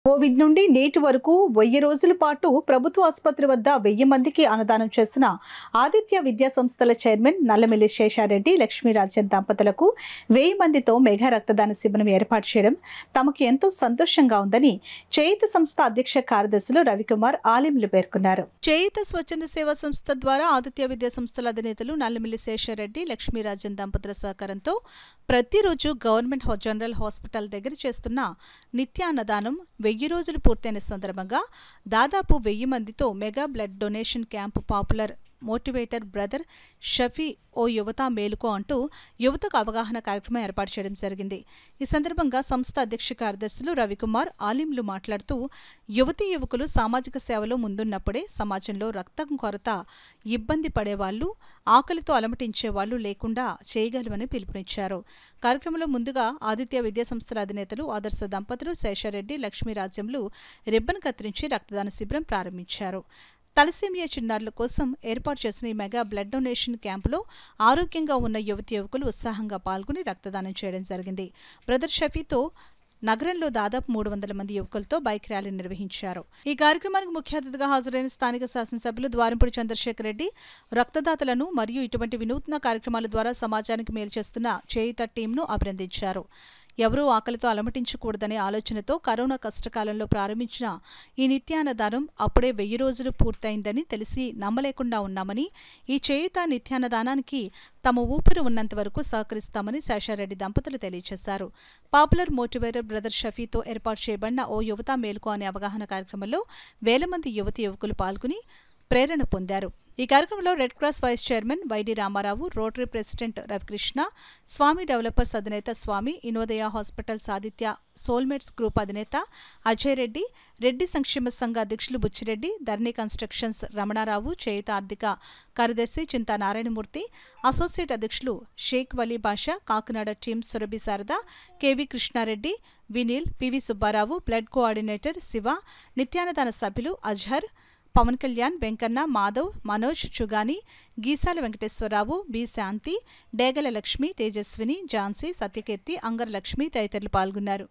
Covid నుండి నేటి వరకు వెయ్యి రోజుల పాటు ప్రభుత్వ ఆసుపత్రి వద్ద వెయ్యి మందికి అన్నదానం చేసిన ఆదిత్య విద్యా సంస్థల చైర్మన్ నల్లమిల్లి శేషారెడ్డి లక్ష్మీరాజన్ దంపతులకు వెయ్యి మందితో మెగా రక్తదాన శిబిరం ఏర్పాటు చేయడం తమకు ఎంతో సంతోషంగా ఉందని చేయిత సంస్థ అధ్యక్ష కార్యదర్శులు రవికుమార్ ఆలింలు పేర్కొన్నారు చేయిత స్వచ్ఛంద సేవా సంస్థ ద్వారా ఆదిత్య విద్యా సంస్థల అధినేతలు నల్లమిల్లి శేషారెడ్డి లక్ష్మీరాజన్ దంపతుల సహకారంతో ప్రతిరోజు గవర్నమెంట్ హా- జనరల్ హాస్పిటల్ దగ్గర చేస్తున్న నిత్యాన్నదానం వెయ్యి రోజులు పూర్తయిన సందర్భంగా దాదాపు వెయ్యి మందితో mega blood donation camp popular motivator brother Shafi ఓ యువత మేలుకో అంటూ యువతకు అవగాహన కార్యక్రమం ఏర్పాటు చేయడం జరిగింది ఈ సందర్భంగా సంస్థ అధ్యక్ష కార్యదర్శులు రవికుమార్ ఆలింలు మాట్లాడుతూ యువతీ యువకులు సామాజిక సేవలో ముందున్నప్పుడే సమాజంలో రక్తం కొరత ఇబ్బంది పడేవాళ్లు ఆకలితో అలమటించే వాళ్ళు లేకుండా చేయగలమని పిలుపునిచ్చారు కార్యక్రమంలో ముందుగా ఆదిత్య విద్యా సంస్థల అధినేతలు ఆదర్శ దంపతులు శేషారెడ్డి లక్ష్మీరాజ్యంలు రిబ్బన్ కత్తిరించి రక్తదాన శిబిరం ప్రారంభించారు తలసేమియా చిన్నారుల కోసం ఏర్పాటు చేసిన ఈ మెగా బ్లడ్ డొనేషన్ క్యాంపులో ఆరోగ్యంగా ఉన్న యువతి యువకులు ఉత్సాహంగా పాల్గొని రక్తదానం చేయడం జరిగింది బ్రదర్ షఫీతో నగరంలో దాదాపు మూడు వందల మంది యువకులతో బైక్ ర్యాలీ నిర్వహించారు ఈ కార్యక్రమానికి ముఖ్య అతిథిగా హాజరైన స్థానిక శాసనసభ్యులు ద్వారంపూడి చంద్రశేఖర్ రెడ్డి రక్తదాతలను మరియు ఇటువంటి వినూత్న కార్యక్రమాల ద్వారా సమాజానికి మేలు చేస్తున్న చేయిత టీంను అభినందించారు ఎవరూ ఆకలితో అలమటించకూడదనే ఆలోచనతో కరోనా కష్టకాలంలో ప్రారంభించిన ఈ నిత్యాన్నదానం అప్పుడే వెయ్యి రోజులు పూర్తయిందని తెలిసి నమ్మలేకుండా ఉన్నామని ఈ చేయుత నిత్యాన్నదానానికి తమ ఊపిరి ఉన్నంత వరకు సహకరిస్తామని శేషారెడ్డి దంపతులు తెలియజేశారు పాపులర్ మోటివేటర్ బ్రదర్ షఫీతో ఏర్పాటు చేయబడిన ఓ యువత మేలుకో అనే అవగాహన కార్యక్రమంలో వేల మంది యువతి యువకులు పాల్గొని ప్రేరణ పొందారు ఈ కార్యక్రమంలో red cross vice chairman Y D Ramarao rotary president Ravikrishna Swamy developers అధినేత Swamy Inodaya hospitals Aditya soulmates group అధినేత అజయ్ రెడ్డి రెడ్డి సంక్షేమ సంఘ అధ్యక్షులు బుచ్చిరెడ్డి ధర్నీ కన్స్ట్రక్షన్స్ రమణారావు చేయుత ఆర్థిక కార్యదర్శి చింతా నారాయణమూర్తి అసోసియేట్ అధ్యక్షులు Sheikh Vali Basha Kakinada team Surabhi Sarada K V Krishnareddy Vineel P V Subbarao blood coordinator Siva నిత్యానదాన సభ్యులు అజహర్ పవన్ కళ్యాణ్ వెంకన్న మాధవ్ మనోజ్ చుగాని గీసాల వెంకటేశ్వరరావు బి శాంతి డేగల లక్ష్మి తేజస్విని ఝాన్సీ సత్యకీర్తి అంగర లక్ష్మి తదితరులు పాల్గొన్నారు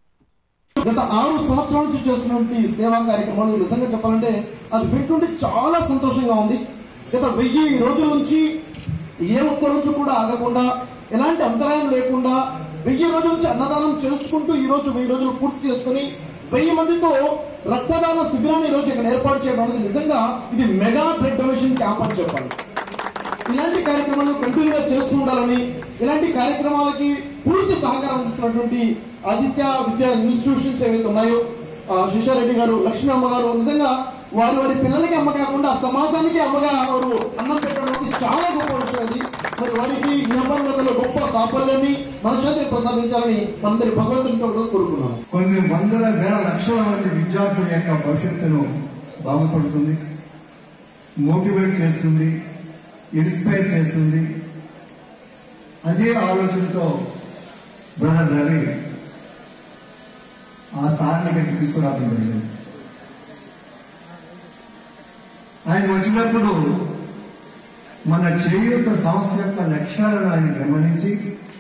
గత ఆరు సంవత్సరాల నుంచి చేస్తున్నటువంటి సేవా కార్యక్రమాలు నిజంగా చెప్పాలంటే అది వింటుంటే చాలా సంతోషంగా ఉంది గత వెయ్యి రోజుల నుంచి ఏ ఒక్క రోజు కూడా ఆగకుండా ఎలాంటి అంతరాయం లేకుండా వెయ్యి రోజుల నుంచి అన్నదానం చేసుకుంటూ ఈ రోజు వెయ్యి రోజులు పూర్తి చేసుకుని వెయ్యి మందితో రక్తదాన శిబిరాన్ని ఈ రోజు ఇక్కడ ఏర్పాటు చేయడం అనేది నిజంగా ఇది మెగా బ్లడ్ డొనేషన్ క్యాంప్ అని చెప్పాలి ఇలాంటి కార్యక్రమాలు కంటిన్యూగా చేస్తూ ఉండాలని ఇలాంటి కార్యక్రమాలకి పూర్తి సహకారం అందిస్తున్నటువంటి ఆదిత్య విద్యా ఇన్స్టిట్యూషన్స్ ఏవైతే ఉన్నాయో ఆ, శిషారెడ్డి గారు లక్ష్మీ అమ్మ గారు నిజంగా వారి వారి పిల్లలకి అమ్మ కాకుండా సమాజానికి అమ్మగా వారు అన్నం పెట్టడం అనేది చాలా గొప్ప విషయం అది మరి వారికి నిర్బంధంలో గొప్ప సాఫల్యాన్ని మనశ్శాంతిని ప్రసాదించాలని మనందరి భగవంతునితో కూడా కోరుకున్నాను కొన్ని వందల వేల లక్షల మంది విద్యార్థుల యొక్క భవిష్యత్తును బాగుపడుతుంది మోటివేట్ చేస్తుంది ఇన్స్పైర్ చేస్తుంది అదే ఆలోచనతో బ్రదర్ రవి ఆ స్థానాన్ని ఇక్కడికి తీసుకురావడం జరిగింది ఆయన వచ్చినప్పుడు మన చేయూత సంస్థ యొక్క లక్ష్యాలను ఆయన గమనించి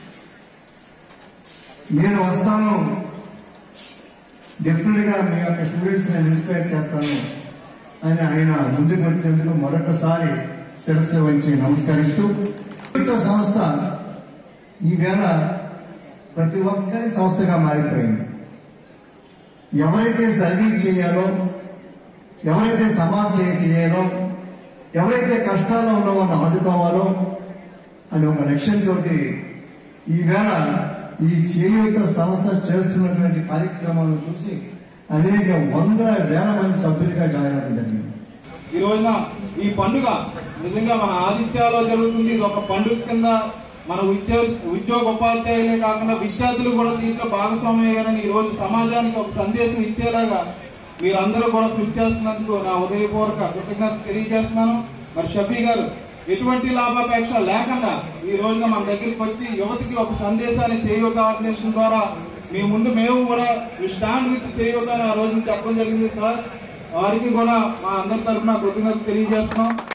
నేను వస్తాను డెఫినెట్ గా మీ యొక్క స్టూడెంట్స్ నేను ఇన్స్పైర్ చేస్తాను అని ఆయన ముందుకు వచ్చినందుకు మరొకసారి శిరస్సు వంచి నమస్కరిస్తూ చేయూత సంస్థ ఈవేళ ప్రతి ఒక్కరి సంస్థగా మారిపోయింది ఎవరైతే సర్వీస్ చేయాలో ఎవరైతే సమాజ సేవ చేయాలో ఎవరైతే కష్టాల్లో ఉన్న వాళ్ళని ఆదుకోవాలో అని ఒక లక్ష్యంతో ఈవేళ ఈ చేయూత సంస్థ చేస్తున్నటువంటి కార్యక్రమాలను చూసి అనేక వందల వేల మంది సభ్యులుగా జాయిన్ అవ్వడం జరిగింది ఈ రోజున ఈ పండుగ నిజంగా మన ఆదిత్యాలో జరుగుతుంది ఇది ఒక పండుగ కింద మన ఉద్యోగ ఉద్యోగ ఉపాధ్యాయులే కాకుండా విద్యార్థులు కూడా దీంట్లో భాగస్వామ్యం అయ్యారని ఈ రోజు సమాజానికి ఒక సందేశం ఇచ్చేలాగా మీరందరూ కూడా కృషి చేస్తున్నందుకు నా ఉదయపూర్వక కృతజ్ఞత తెలియజేస్తున్నాను మరి షఫీ గారు ఎటువంటి లాభాపేక్ష లేకుండా ఈ రోజున మన దగ్గరికి వచ్చి యువతకి ఒక సందేశాన్ని చేయూత ఆర్గనైజేషన్ ద్వారా మీ ముందు మేము కూడా స్టాండ్ విత్ చేయూత అని ఆ రోజున చెప్పడం జరిగింది సార్ వారికి కూడా మా అందరి తరఫున కృతజ్ఞత తెలియజేస్తున్నాం